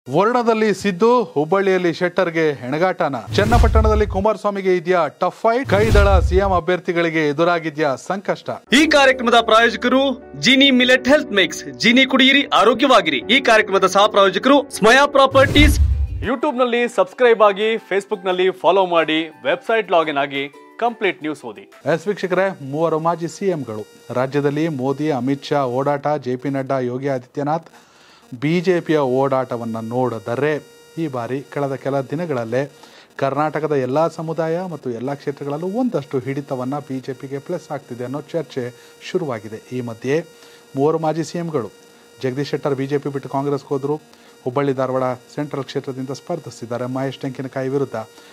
ವರ್ಣದಲ್ಲಿ ಸಿದ್ದು ಹುಬ್ಬಳ್ಳಿಯಲ್ಲಿ ಶೆಟ್ಟರ್ಗೆ ಹೆಣಗಾಟನ ಚನ್ನಪಟ್ಟಣದಲ್ಲಿ ಕುಮಾರಸ್ವಾಮಿಗೆ ಇದೆಯಾ ಟಫ್ ಫೈಟ್ ಕೈದಳ ಸಿಎಂ ಅಭ್ಯರ್ಥಿಗಳಿಗೆ ಎದುರಾಗಿದ್ಯಾ ಸಂಕಷ್ಟ ಈ ಕಾರ್ಯಕ್ರಮದ ಪ್ರಾಯೋಜಕರು Jini millet health mix Jini ಕುಡಿಯಿರಿ ಆರೋಗ್ಯವಾಗಿರಿ ಈ ಕಾರ್ಯಕ್ರಮದ ಸಹ ಪ್ರಾಯೋಜಕರು ಸ್ಮಯಾ ಪ್ರಾಪರ್ಟೀಸ್ ಯೂಟ್ಯೂಬ್ ನಲ್ಲಿ ಸಬ್ಸ್ಕ್ರೈಬ್ ಆಗಿ ಫೇಸ್ಬುಕ್ ನಲ್ಲಿ ಫಾಲೋ ಮಾಡಿ ವೆಬ್ಸೈಟ್ ಲಾಗಿನ್ ಆಗಿ ಕಂಪ್ಲೀಟ್ ನ್ಯೂಸ್ ಓದಿ ಎಸ್ ವೀಕ್ಷಕರೇ ಮೂವರು ಮಾಜಿ ಸಿಎಂಗಳು ರಾಜ್ಯದಲ್ಲಿ ಮೋದಿ ಅಮಿತ್ ಶಾ ಓಡಾಟ ಜೆ ಪಿ ನಡ್ಡಾ ಯೋಗಿ ಆದಿತ್ಯನಾಥ್ ಬಿಜೆಪಿಯ ಓಡಾಟವನ್ನು ನೋಡಿದರೆ ಈ ಬಾರಿ ಕಳೆದ ಕೆಲ ದಿನಗಳಲ್ಲೇ ಕರ್ನಾಟಕದ ಎಲ್ಲ ಸಮುದಾಯ ಮತ್ತು ಎಲ್ಲ ಕ್ಷೇತ್ರಗಳಲ್ಲೂ ಒಂದಷ್ಟು ಹಿಡಿತವನ್ನು ಬಿ ಜೆ ಪಿಗೆ ಪ್ಲಸ್ ಆಗ್ತಿದೆ ಅನ್ನೋ ಚರ್ಚೆ ಶುರುವಾಗಿದೆ ಈ ಮಧ್ಯೆ ಮೂವರು ಮಾಜಿ ಸಿ ಎಂಗಳು Jagadish Shettar B J P ಬಿಟ್ಟು ಕಾಂಗ್ರೆಸ್ಗೆ ಹೋದರು ಹುಬ್ಬಳ್ಳಿ ಧಾರವಾಡ ಸೆಂಟ್ರಲ್ ಕ್ಷೇತ್ರದಿಂದ ಸ್ಪರ್ಧಿಸಿದ್ದಾರೆ ಮಹೇಶ್ ಟೆಂಕಿನಕಾಯಿ ವಿರುದ್ಧ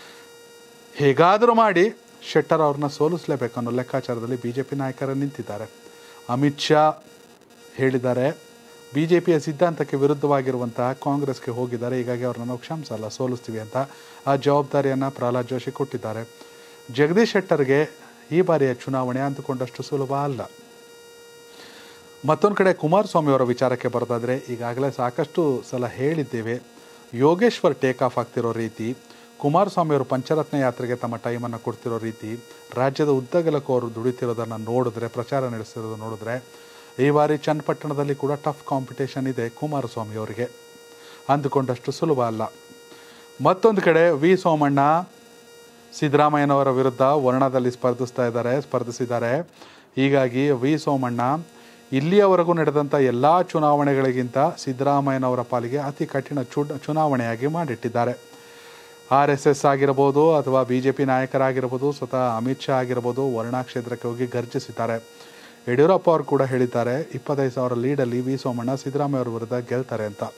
ಹೇಗಾದರೂ ಮಾಡಿ ಶೆಟ್ಟರ್ ಅವ್ರನ್ನ ಸೋಲಿಸಲೇಬೇಕು ಅನ್ನೋ ಲೆಕ್ಕಾಚಾರದಲ್ಲಿ ಬಿ ಜೆ ಪಿ ನಾಯಕರು ನಿಂತಿದ್ದಾರೆ ಅಮಿತ್ ಶಾ ಹೇಳಿದ್ದಾರೆ ಬಿ ಜೆ ಪಿಯ ಸಿದ್ಧಾಂತಕ್ಕೆ ವಿರುದ್ಧವಾಗಿರುವಂತಹ ಕಾಂಗ್ರೆಸ್ಗೆ ಹೋಗಿದ್ದಾರೆ ಹೀಗಾಗಿ ಅವ್ರನ್ನ ನಾವು ಕ್ಷಮಿಸಲ್ಲ ಸೋಲಿಸ್ತೀವಿ ಅಂತ ಆ ಜವಾಬ್ದಾರಿಯನ್ನು ಪ್ರಹ್ಲಾದ್ ಜೋಶಿ ಕೊಟ್ಟಿದ್ದಾರೆ ಜಗದೀಶ್ ಶೆಟ್ಟರ್ಗೆ ಈ ಬಾರಿಯ ಚುನಾವಣೆ ಅಂದುಕೊಂಡಷ್ಟು ಸುಲಭ ಅಲ್ಲ ಮತ್ತೊಂದು ಕಡೆ ಕುಮಾರಸ್ವಾಮಿ ಅವರ ವಿಚಾರಕ್ಕೆ ಬರೋದಾದರೆ ಈಗಾಗಲೇ ಸಾಕಷ್ಟು ಸಲ ಹೇಳಿದ್ದೇವೆ ಯೋಗೇಶ್ವರ್ ಟೇಕ್ ಆಫ್ ಆಗ್ತಿರೋ ರೀತಿ ಕುಮಾರಸ್ವಾಮಿ ಅವರು ಪಂಚರತ್ನ ಯಾತ್ರೆಗೆ ತಮ್ಮ ಟೈಮನ್ನು ಕೊಡ್ತಿರೋ ರೀತಿ ರಾಜ್ಯದ ಉದ್ದಗಲಕ್ಕೂ ಅವರು ದುಡಿತಿರೋದನ್ನು ನೋಡಿದ್ರೆ ಪ್ರಚಾರ ನಡೆಸ್ತಿರೋದು ನೋಡಿದ್ರೆ ಈ ಬಾರಿ ಚನ್ನಪಟ್ಟಣದಲ್ಲಿ ಕೂಡ ಟಫ್ ಕಾಂಪಿಟೇಷನ್ ಇದೆ ಕುಮಾರಸ್ವಾಮಿ ಅವರಿಗೆ ಅಂದುಕೊಂಡಷ್ಟು ಸುಲಭ ಅಲ್ಲ ಮತ್ತೊಂದು ಕಡೆ ವಿ ಸೋಮಣ್ಣ ಸಿದ್ದರಾಮಯ್ಯನವರ ವಿರುದ್ಧ ವರ್ಣದಲ್ಲಿ ಸ್ಪರ್ಧಿಸ್ತಾ ಇದ್ದಾರೆ ಸ್ಪರ್ಧಿಸಿದ್ದಾರೆ ಹೀಗಾಗಿ ವಿ ಸೋಮಣ್ಣ ಇಲ್ಲಿಯವರೆಗೂ ನಡೆದಂಥ ಎಲ್ಲ ಚುನಾವಣೆಗಳಿಗಿಂತ ಸಿದ್ದರಾಮಯ್ಯನವರ ಪಾಲಿಗೆ ಅತಿ ಕಠಿಣ ಚು ಚುನಾವಣೆಯಾಗಿ ಮಾಡಿಟ್ಟಿದ್ದಾರೆ ಆರ್ ಎಸ್ ಎಸ್ ಆಗಿರ್ಬೋದು ಅಥವಾ ಬಿ ಜೆ ಪಿ ನಾಯಕರಾಗಿರ್ಬೋದು ಸ್ವತಃ ಅಮಿತ್ ಶಾ ಆಗಿರ್ಬೋದು ವರ್ಣಾ ಕ್ಷೇತ್ರಕ್ಕೆ ಹೋಗಿ ಗರ್ಜಿಸಿದ್ದಾರೆ ಯಡಿಯೂರಪ್ಪ ಅವರು ಕೂಡ ಹೇಳಿದ್ದಾರೆ ಇಪ್ಪತ್ತೈದು ಸಾವಿರ ಲೀಡಲ್ಲಿ ವಿ ಸೋಮಣ್ಣ ಸಿದ್ದರಾಮಯ್ಯ ಅವರ ವಿರುದ್ಧ ಗೆಲ್ತಾರೆ ಅಂತ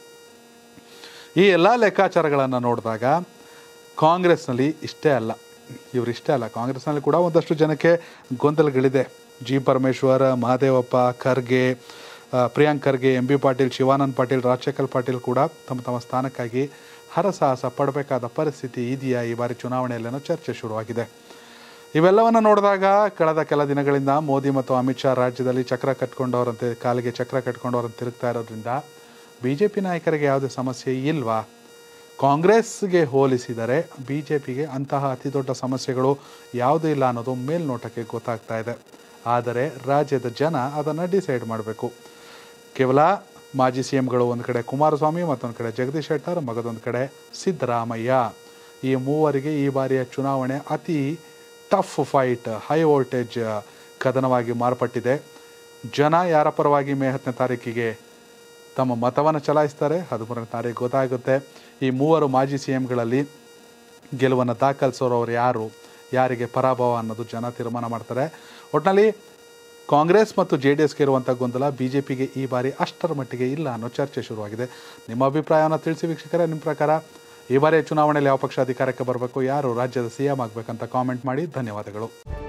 ಈ ಎಲ್ಲ ಲೆಕ್ಕಾಚಾರಗಳನ್ನು ನೋಡಿದಾಗ ಕಾಂಗ್ರೆಸ್ನಲ್ಲಿ ಇಷ್ಟೇ ಅಲ್ಲ ಇವರು ಇಷ್ಟೇ ಅಲ್ಲ ಕಾಂಗ್ರೆಸ್ನಲ್ಲಿ ಕೂಡ ಒಂದಷ್ಟು ಜನಕ್ಕೆ ಗೊಂದಲಗಳಿದೆ ಜಿ ಪರಮೇಶ್ವರ್ ಮಹದೇವಪ್ಪ ಖರ್ಗೆ ಆ, ಪ್ರಿಯಾಂಕ್ ಖರ್ಗೆ ಎಂ ಬಿ ಪಾಟೀಲ್ ಶಿವಾನಂದ್ ಪಾಟೀಲ್ ರಾಜಶೇಖರ್ ಪಾಟೀಲ್ ಕೂಡ ತಮ್ಮ ತಮ್ಮ ಸ್ಥಾನಕ್ಕಾಗಿ ಹರಸಾಹಸ ಪಡಬೇಕಾದ ಪರಿಸ್ಥಿತಿ ಇದೆಯಾ ಈ ಬಾರಿ ಚುನಾವಣೆಯಲ್ಲೇನೋ ಚರ್ಚೆ ಶುರುವಾಗಿದೆ ಇವೆಲ್ಲವನ್ನು ನೋಡಿದಾಗ ಕಳೆದ ಕೆಲ ದಿನಗಳಿಂದ ಮೋದಿ ಮತ್ತು ಅಮಿತ್ ಶಾ ರಾಜ್ಯದಲ್ಲಿ ಚಕ್ರ ಕಟ್ಕೊಂಡವರಂತೆ ಕಾಲಿಗೆ ಚಕ್ರ ಕಟ್ಕೊಂಡವರಂತೆ ತಿರುಗ್ತಾ ಇರೋದ್ರಿಂದ ಬಿ ಜೆ ಪಿ ನಾಯಕರಿಗೆ ಯಾವುದೇ ಸಮಸ್ಯೆ ಇಲ್ವಾ ಕಾಂಗ್ರೆಸ್ಗೆ ಹೋಲಿಸಿದರೆ ಬಿ ಜೆ ಪಿಗೆ ಅಂತಹ ಅತಿ ದೊಡ್ಡ ಸಮಸ್ಯೆಗಳು ಯಾವುದೂ ಇಲ್ಲ ಅನ್ನೋದು ಮೇಲ್ನೋಟಕ್ಕೆ ಗೊತ್ತಾಗ್ತಾ ಇದೆ ಆದರೆ ರಾಜ್ಯದ ಜನ ಅದನ್ನು ಡಿಸೈಡ್ ಮಾಡಬೇಕು ಕೇವಲ ಮಾಜಿ ಸಿ ಎಂಗಳು ಒಂದು ಕಡೆ ಕುಮಾರಸ್ವಾಮಿ ಮತ್ತೊಂದು ಕಡೆ ಜಗದೀಶ್ ಶೆಟ್ಟರ್ ಮಗದೊಂದು ಕಡೆ ಸಿದ್ದರಾಮಯ್ಯ ಈ ಮೂವರಿಗೆ ಈ ಬಾರಿಯ ಚುನಾವಣೆ ಅತಿ ಟಫ್ ಫೈಟ್ ಹೈ ವೋಲ್ಟೇಜ್ ಕದನವಾಗಿ ಮಾರ್ಪಟ್ಟಿದೆ ಜನ ಯಾರ ಪರವಾಗಿ ಮೇ ಹತ್ತನೇ ತಾರೀಕಿಗೆ ತಮ್ಮ ಮತವನ್ನು ಚಲಾಯಿಸ್ತಾರೆ ಹದಿಮೂರನೇ ತಾರೀಕು ಗೊತ್ತಾಗುತ್ತೆ ಈ ಮೂವರು ಮಾಜಿ ಸಿ ಎಂಗಳಲ್ಲಿ ಗೆಲುವನ್ನು ದಾಖಲಿಸೋರು ಅವ್ರು ಯಾರು ಯಾರಿಗೆ ಪರಾಭವ ಅನ್ನೋದು ಜನ ತೀರ್ಮಾನ ಮಾಡ್ತಾರೆ ಒಟ್ಟಿನಲ್ಲಿ ಕಾಂಗ್ರೆಸ್ ಮತ್ತು ಜೆ ಡಿ ಎಸ್ಗೆ ಇರುವಂಥ ಗೊಂದಲ ಬಿ ಜೆ ಪಿಗೆ ಈ ಬಾರಿ ಅಷ್ಟರ ಮಟ್ಟಿಗೆ ಇಲ್ಲ ಅನ್ನೋ ಚರ್ಚೆ ಶುರುವಾಗಿದೆ ನಿಮ್ಮ ಅಭಿಪ್ರಾಯವನ್ನು ತಿಳಿಸಿ ವೀಕ್ಷಕರೇ ನಿಮ್ಮ ಪ್ರಕಾರ ಈ ಬಾರಿಯ ಚುನಾವಣೆಯಲ್ಲಿ ಯಾವ ಪಕ್ಷ ಅಧಿಕಾರಕ್ಕೆ ಬರಬೇಕು ಯಾರು ರಾಜ್ಯದ ಸಿ ಎಂ ಆಗಬೇಕಂತ ಕಾಮೆಂಟ್ ಮಾಡಿ ಧನ್ಯವಾದಗಳು